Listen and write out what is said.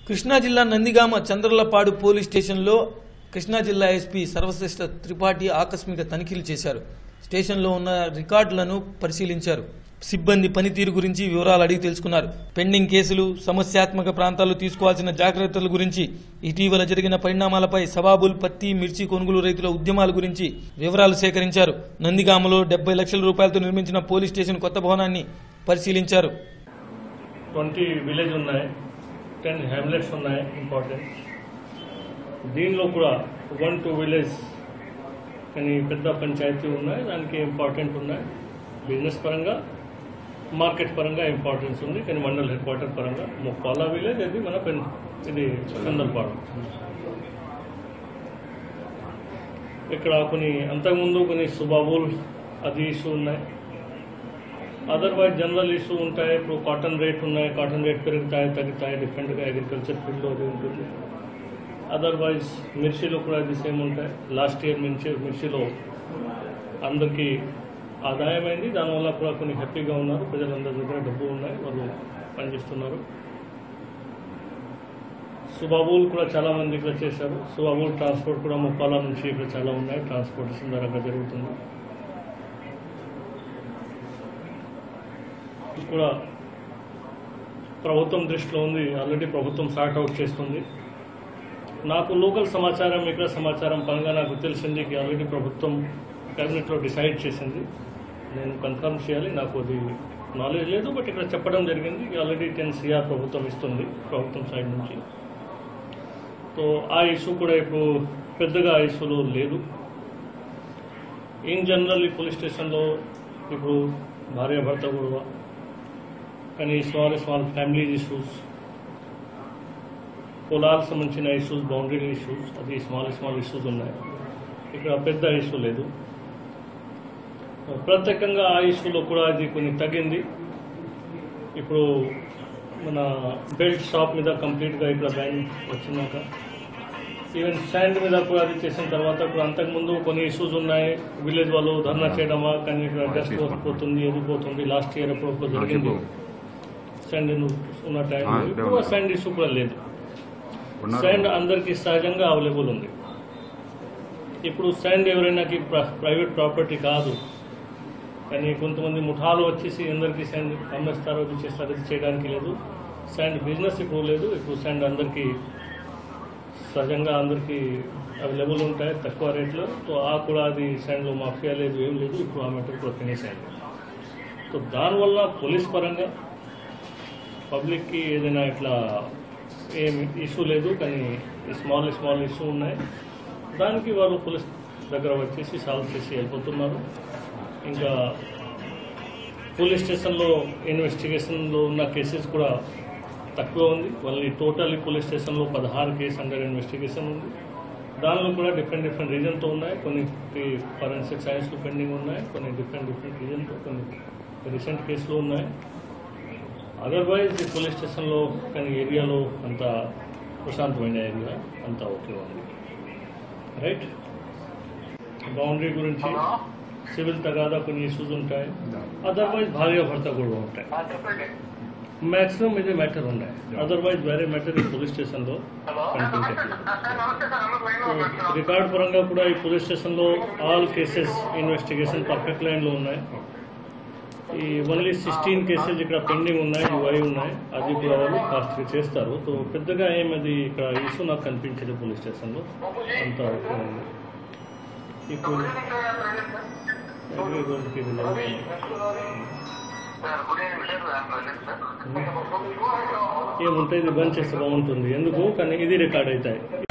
కృష్ణా జిల్లా నందిగామ చంద్రలపాడు పోలీస్ స్టేషన్లో కృష్ణా జిల్లా ఎస్పీ సర్వశ్రేష్ఠ త్రిపాఠి ఆకస్మిక తనిఖీలు చేశారు స్టేషన్లో ఉన్న రికార్డులను పరిశీలించారు సిబ్బంది పనితీరు గురించి వివరాలు అడిగి తెలుసుకున్నారు పెండింగ్ కేసులు సమస్యాత్మక ప్రాంతాల్లో తీసుకోవాల్సిన జాగ్రత్తల గురించి ఇటీవల జరిగిన పరిణామాలపై సవాబుల్ పత్తి మిర్చి కొనుగోలు రైతుల ఉద్యమాల గురించి వివరాలు సేకరించారు నందిగామలో డెబ్బై లక్షల రూపాయలతో నిర్మించిన పోలీస్ స్టేషన్ కొత్త భవనాన్ని పరిశీలించారు ట్వంటీ విలేజ్ ఉన్నాయి టెన్ హ్యామ్లెట్స్ ఉన్నాయి ఇంపార్టెంట్ దీనిలో కూడా వన్ టూ విలేజ్ కానీ పెద్ద పంచాయతీ ఉన్నాయి దానికి ఇంపార్టెంట్ ఉన్నాయి బిజినెస్ పరంగా మార్కెట్ పరంగా ఇంపార్టెన్స్ ఉంది కానీ మండల్ హెడ్ క్వార్టర్ పరంగా ముప్పాల విలేజ్ అది మన పెన్ ఇది చందల్పాడు ఇక్కడ కొన్ని అంతకుముందు కొన్ని సుబాబుల్ అది ఇష్యూ ఉన్నాయి అదర్వైజ్ జనరల్ ఇష్యూ ఉంటాయి ఇప్పుడు కాటన్ రేట్ ఉన్నాయి కాటన్ రేట్ పెరుగుతాయి తగ్గుతాయి డిఫరెంట్గా అగ్రికల్చర్ ఫీల్డ్లో అది ఉంటుంది అదర్వైజ్ మిర్చిలో కూడా అది సేమ్ ఉంటాయి లాస్ట్ ఇయర్ మిర్చి మిర్చిలో అందరికీ ఆదాయం అయింది దానివల్ల కూడా కొన్ని హ్యాపీగా ఉన్నారు ప్రజలందరి దగ్గర డబ్బు ఉన్నాయి వాళ్ళు పనిచేస్తున్నారు సుబాబులు కూడా చాలా మంది ఇక్కడ చేశారు సుబాబుల్ ట్రాన్స్పోర్ట్ కూడా ముప్పాల నుంచి ఇక్కడ చాలా ఉన్నాయి ట్రాన్స్పోర్టేషన్ ధరగా జరుగుతుంది ఇది కూడా ప్రభుత్వం దృష్టిలో ఉంది ఆల్రెడీ ప్రభుత్వం సార్ట్ అవుట్ చేస్తుంది నాకు లోకల్ సమాచారం ఇక్కడ సమాచారం పరంగా నాకు తెలిసింది కి ఆల్రెడీ ప్రభుత్వం కేబినెట్లో డిసైడ్ చేసింది నేను కన్ఫర్మ్ చేయాలి నాకు అది నాలెడ్జ్ లేదు బట్ ఇక్కడ చెప్పడం జరిగింది ఆల్రెడీ టెన్ సిఆర్ ప్రభుత్వం ఇస్తుంది ప్రభుత్వం సైడ్ నుంచి సో ఆ ఇష్యూ కూడా ఇప్పుడు పెద్దగా ఆ ఇష్యూలో లేదు ఇన్ జనరల్ ఈ పోలీస్ స్టేషన్లో ఇప్పుడు భార్య భర్త గొడవ కానీ స్మాల్ స్మాల్ ఫ్యామిలీ ఇష్యూస్ పొలాలకు సంబంధించిన ఇష్యూస్ బౌండరీ ఇష్యూస్ అది స్మాల్ స్మాల్ ఇష్యూస్ ఉన్నాయి ఇక్కడ పెద్ద ఇష్యూ లేదు ప్రత్యేకంగా ఆ ఇష్యూలో కూడా అది కొన్ని తగ్గింది ఇప్పుడు మన బెల్ట్ షాప్ మీద కంప్లీట్గా ఇక్కడ బ్యాన్ వచ్చినాక ఈవెన్ స్టాండ్ మీద కూడా అది చేసిన తర్వాత ఇప్పుడు అంతకుముందు కొన్ని ఇష్యూస్ ఉన్నాయి విలేజ్ వాళ్ళు ధర్నా చేయడమా కానీ ఇక్కడ డస్ట్ పోతుంది ఎది పోతుంది లాస్ట్ ఇయర్ ఎప్పుడు ఒక జరిగింది స్టాండ్ ఉన్న టైం ఇప్పుడు స్టాండ్ ఇష్యూ కూడా లేదు స్టాండ్ అందరికీ సహజంగా అవైలబుల్ ఉంది ఇప్పుడు స్టాండ్ ఎవరైనా ప్రైవేట్ ప్రాపర్టీ కాదు కానీ కొంతమంది ముఠాలు వచ్చేసి అందరికీ స్టాండ్ అమ్మేస్తారు అది చేస్తారు అది చేయడానికి లేదు స్టాండ్ బిజినెస్ ఇప్పుడు లేదు ఇప్పుడు స్టాండ్ అందరికీ సహజంగా అందరికీ అవైలబుల్ ఉంటాయి తక్కువ రేట్లో సో ఆ కూడా అది స్టాండ్లో మాఫియా లేదు ఏం లేదు ఇప్పుడు ఆ మెటర్ కూడా ఫినిష్ అయింది సో దానివల్ల పోలీస్ పరంగా పబ్లిక్కి ఏదైనా ఇట్లా ఏం ఇష్యూ లేదు కానీ స్మాల్ స్మాల్ ఇష్యూ ఉన్నాయి దానికి వాళ్ళు పోలీస్ దగ్గర వచ్చేసి సాల్వ్ చేసి వెళ్ళిపోతున్నారు ఇంకా పోలీస్ స్టేషన్లో ఇన్వెస్టిగేషన్లో ఉన్న కేసెస్ కూడా తక్కువ ఉంది వాళ్ళని టోటల్ పోలీస్ స్టేషన్లో పదహారు కేసు అండర్ ఇన్వెస్టిగేషన్ ఉంది దానిలో కూడా డిఫరెంట్ డిఫరెంట్ రీజన్తో ఉన్నాయి కొన్ని ఫరెన్సిక్ సైన్స్లో పెండింగ్ ఉన్నాయి కొన్ని డిఫరెంట్ డిఫరెంట్ రీజన్తో కొన్ని రీసెంట్ కేసులు ఉన్నాయి అదర్వైజ్ ఈ పోలీస్ స్టేషన్లో కానీ ఏరియాలో అంత ప్రశాంతమైన ఏరియా అంతా ఓకే ఉంది రైట్ బౌండరీ గురించి సివిల్ తగాదా కొన్ని ఇష్యూస్ ఉంటాయి అదర్వైజ్ భార్య భర్త కూడా ఉంటాయి మ్యాక్సిమం ఇదే మ్యాటర్ ఉన్నాయి అదర్వైజ్ వేరే మ్యాటర్ ఈ పోలీస్ స్టేషన్లో కనిపించట్లేదు రికార్డ్ పరంగా కూడా ఈ పోలీస్ స్టేషన్లో ఆల్ కేసెస్ ఇన్వెస్టిగేషన్ పర్ఫెక్ట్ లైన్లో ఉన్నాయి ఈ ఓన్లీ సిక్స్టీన్ కేసెస్ ఇక్కడ పెండింగ్ ఉన్నాయి యుఐ ఉన్నాయి అది కూడా వాళ్ళు ఫాస్ట్గా చేస్తారు సో పెద్దగా ఏమది ఇక్కడ ఇష్యూ నాకు కనిపించదు పోలీస్ స్టేషన్లో అంతా ఓకే ఉంది ఇప్పుడు అగ్రికల్చర్కి వెళ్ళాలి. ఏముంటుంది బంద్ చేస్తే బాగుంటుంది ఎందుకు కానీ ఇది రికార్డ్ అవుతాయి